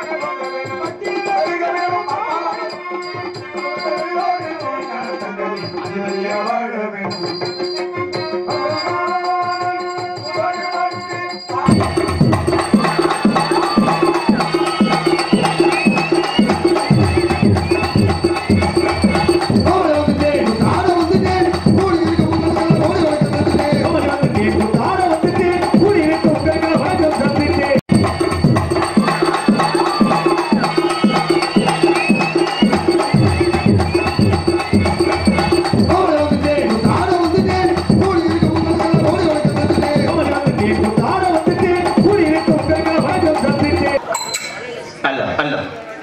அல்ல அல்ல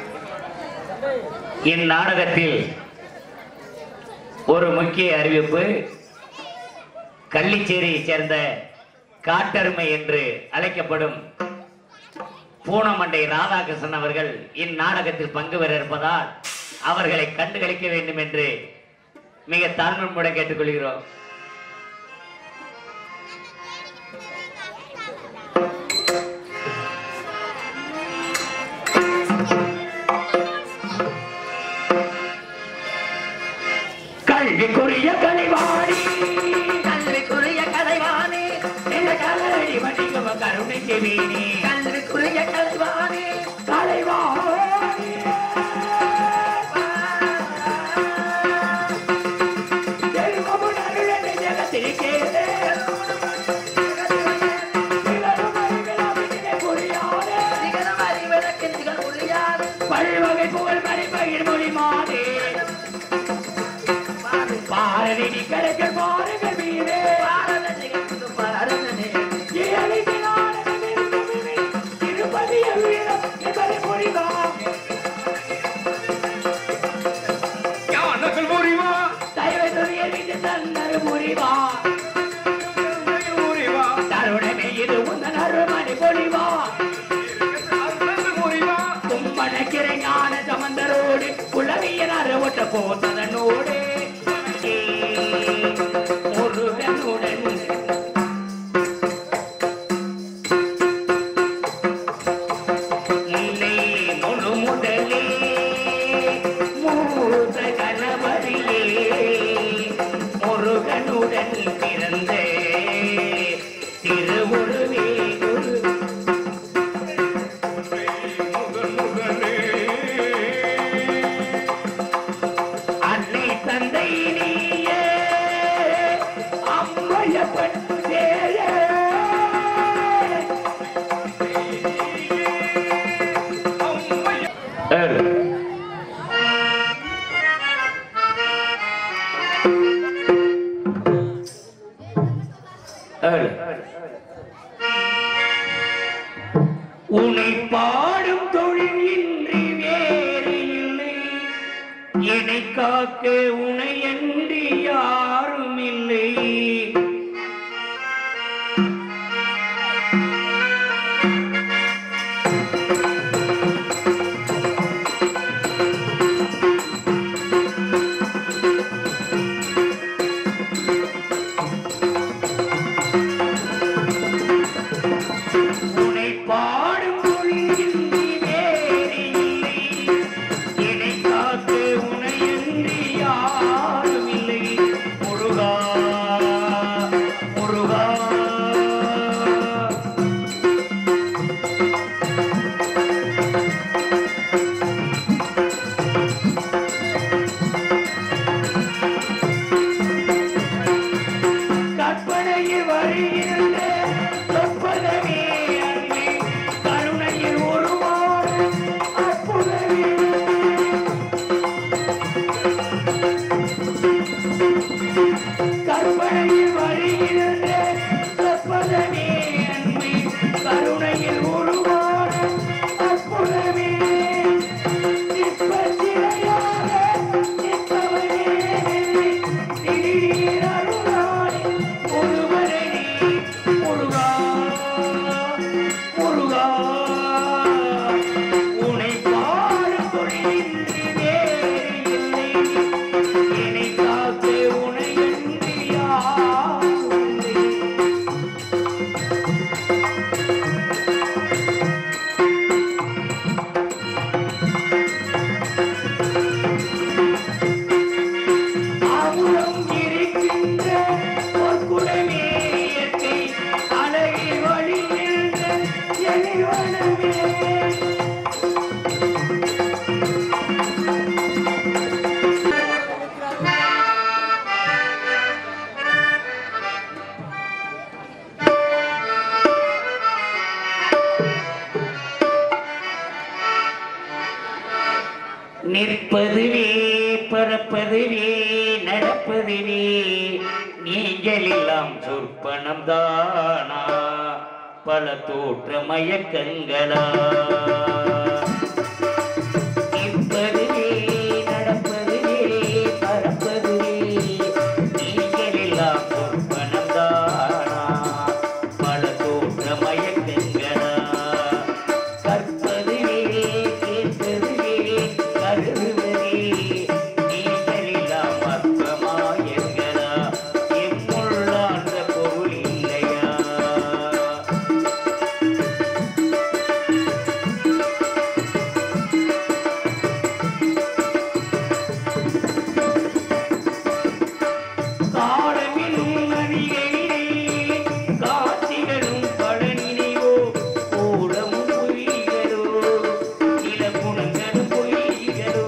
இந்நாடகத்தில் ஒரு முக்கிய அறிவிப்பு கள்ளிச்சேரியை சேர்ந்த காட்டெருமை என்று அழைக்கப்படும் பூனமண்டை ராதாகிருஷ்ணன் அவர்கள் இந்நாடகத்தில் பங்கு பெற இருப்பதால் அவர்களை கண்டுகளிக்க வேண்டும் என்று மிக தாழ்மையுடன் கேட்டுக்கொள்கிறோம் கல்விக்குரிய கலைவாணி கல்விக்குரிய கலைவாணி இந்த கலடி வணிகம் கருணை செவீனி கல்விக்குரிய கலைவாணி கலைவாணி தெய்வமுன் அருளனை ஜெகத்திருக்கேனே. திகழும் அறிவிலாவினிலே புரியாதே. பல்வகை புகழ் மறைபகிர் மொழிமானே பாரதி நிகழ்கள் பாருங்கள் மீதே திருப்பதி வீரம் என்பதை புரிவாம் ஞானங்கள் புரிவா தயவு துறையில் தன்னரு புரிவா புரிவா தருணமே இது உந்தன் அருமணி பொழிவா புரிவா கும்பனக்கிரை ஞான சமந்தரோடு குலவியர் அறுவட்ட போதனோடு முருகனுடன் இல்லை முழு முதலே மூத்த கணபதியே முருகனுடன் பிறந்த திருவுருவே குரு முகன் முகனே அன்னை தந்தை நீயே அம்மையப்பன் சேயே ஏழு ஏழு உன்னை பாடும் தொழில் இன்றி வேறு இல்லை என்னை காக்க உனையன்றி யாரும் இல்லை உன்னை பாடும் தொழில் இன்றி வேறு இல்லை என்னை காக்க உனையன்றி யாரும் நிற்பதுவே பறப்பதுவே நடப்பதுவே நீங்கள் எல்லாம் சொற்பனம் தானா பல தோற்ற மயக்கங்களா நிற்பதுவே நடப்பதுவே பறப்பதுவே நீங்கள் எல்லாம் சொற்பனம் தானா பல தோற்ற மயக்கங்களா கற்பதுவே கேட்பதுவே கருதுவதே நீங்களெல்லாம் அற்பமாயங்களா எம்முள்ளார்ந்த பொருள் இல்லையா காலமிலும் நதிகளிலே காட்சிகளும் பழனினைவோ கூடமும் பொய்களோ நிலப்புணங்களும் பொய்களோ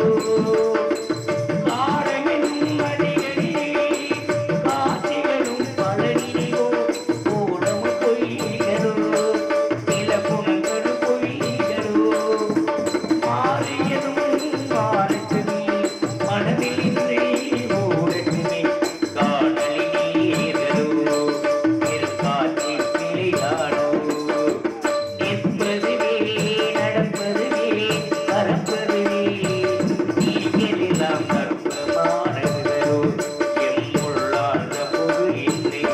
காலமெனும் நதிகளிலே காட்சிகளும் பழனினைவோ கூடமும் பொய்களோ நிலப்புணங்களும் பொய்களோ மாறியதும் மாறட்டுமே மனதில் இல்லை ஓடட்டுமே காணலில் நீர்களோ இருக்காற்றில் கிளியாடோ நிற்பதுவே நடப்பதுவே பறப்பதுவே நீங்கள் எல்லாம் கற்பமானதுகளோ எம்முள்ளார்ந்த பொருள் இல்லையோ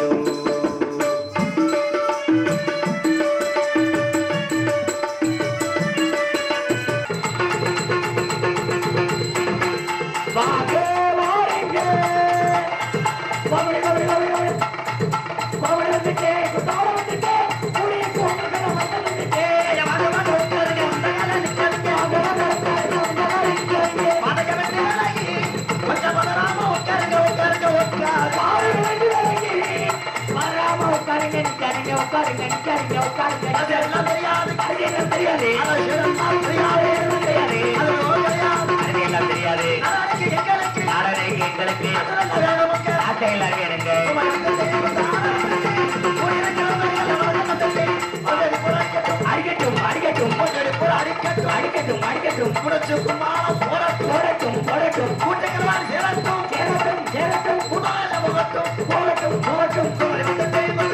வாங்க வாருங்க வாங்க வாங்க வாங்க வாங்க வந்துட்டே குத்தால வந்துட்டே கூடிய கோமகள வந்துட்டே வாங்க வாங்க உட்காருங்க அந்த கால நிக்காதீங்க வாங்க வாங்க உட்காருங்க அந்த கால நிக்காதீங்க வாங்க வந்து வேலைக்கு கொஞ்சம் வராம உட்காருங்க உட்காருங்க உட்காரு வாங்க வந்து வேலைக்கு வராம உட்காருங்க நிக்காதீங்க உட்காருங்க நிக்காதீங்க உட்காருங்க அதெல்லாம் தெரியாது அதெல்லாம் தெரியாது அதெல்லாம் தெரியாது அதெல்லாம் தெரியாது அதெல்லாம் தெரியாது நாடகம் எங்களுக்கு ஆசை எல்லாரும் எனக்கு அடிக்கட்டும் அடிக்கட்டும் அடிக்கட்டும் அடிக்கட்டும் அடிக்கட்டும் போடட்டும் போடட்டும் போடட்டும் கூட்டங்கள் சேரட்டும் சேரட்டும் சேரட்டும் போகட்டும் போகட்டும் போகட்டும்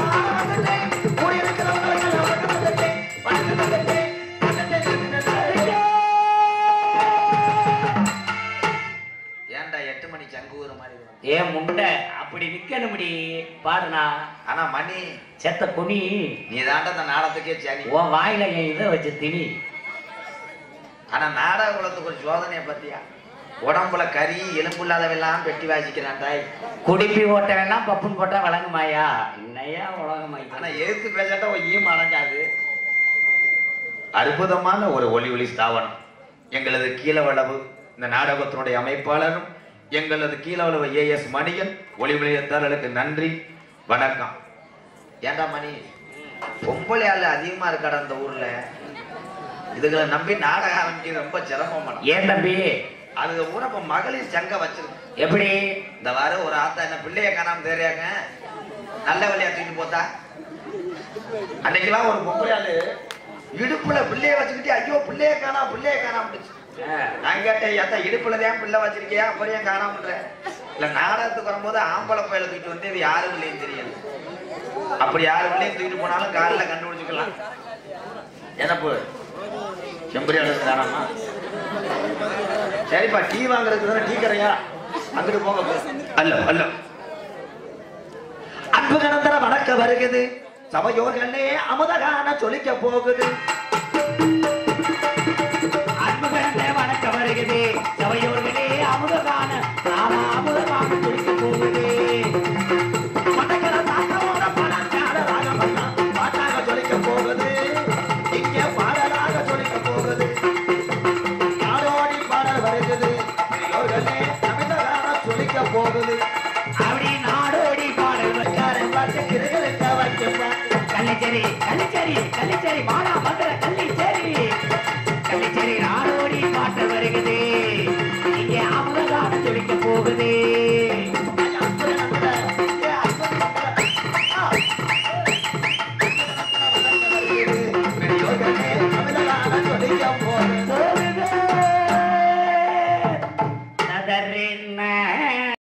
ஏன்டா எட்டு மணி சங்கு ஊற மாதிரி இருக்கு? ஏ முண்டை அப்படி நிக்கணும்டி பாடுனா ஆனா மணி செத்த குனி நீ தாண்டா இந்த நாடகத்துக்கே சனி உன் வாயில என் இதை வச்சு திணி ஆனா நாடக குலத்துக்கு ஒரு சோதனையை பத்தியா உடம்புல கறி எலும்பு இல்லாதவெல்லாம் பெட்டி வாசிக்கிறான் தாய் குடிப்பி ஓட்ட வேணாம் பப்புன்னு போட்டா வழங்குமாயா என்னையா உலகமாய் ஆனா எதிர்த்து பேசாட்டா ஒரு ஈம் அடங்காது அற்புதமான ஒரு ஒளி ஒளி ஸ்தாபனம் எங்களது கீழவளவு இந்த நாடகத்தினுடைய அமைப்பாளரும் எங்களது கீழவளவு ஏஎஸ் மணியன் ஒளி ஒளியத்தாளர்களுக்கு நன்றி வணக்கம் ஏண்டா மணி பொம்பளை ஆளு அதிகமா இருக்காடா அந்த ஊர்ல இதுகளை நம்பி நாடகம் ஆரம்பிக்கிறது ரொம்ப சிரமம் மேடம். ஏன் தம்பி அது ஊர இப்ப மகளிர் சங்கம் வச்சிருக்கு எப்படி இந்த வாரம் ஒரு ஆத்தா என்ன பிள்ளைய காணாம தெரியாங்க நல்ல வழியா தூக்கிட்டு போத்தா அன்னைக்கெல்லாம் ஒரு பொம்பளை ஆளு இடுப்புல பிள்ளைய வச்சுக்கிட்டு ஐயோ பிள்ளைய காணா பிள்ளைய காணாம நான் கேட்டேன் ஏத்தா இடுப்புல தான் பிள்ளை வச்சிருக்கியா அப்புறம் ஏன் காணாமன்ற இல்ல நாடகத்துக்கு வரும்போது ஆம்பளை பையில தூக்கிட்டு வந்து இது யாரு பிள்ளையும் தெரியல அப்படி யாரு பிள்ளையும் தூக்கிட்டு போனாலும் காலில் கண்டுபிடிச்சுக்கலாம் என்னப்பு செம்பரியாளர் தானாமா சரிப்பா டீ வாங்குறதுக்கு தானே டீ கடையா அங்கிட்டு போங்க போ. அல்ல அல்ல அன்பு கணந்தர வணக்க வருகிறது சபையோர்களே அமுதகான சொலிக்க போகுது அன்புகளே வணக்கம் வருகிறது சபையோர்களே அமுதகான நாம அமுதகான குடிக்க போகுது மண்டக்கர தாத்தாவோட பணக்கார ராகமெல்லாம் பாட்டாக சொலிக்க போகுது இங்கே பாடலாக சொலிக்க போகுது நாடோடி பாடல் வருகிறது பெரியோர்களே அமிதகான சொலிக்க போகுது அப்படி நாடோடி பாடல் வைக்காரை பார்த்து கிருகிருக்க வைக்கின்றான் கள்ளிச்சேரி கள்ளிச்சேரி கள்ளிச்சேரி மானா மதுர கள்ளிச்சேரி கள்ளிச்சேரி நாடோடி பாட்டு வருகிறது இங்கே அமுதகான துடிக்க போகுது பெரியோர்களே அமிதகான சொலிக்க போகுது போகுது தரின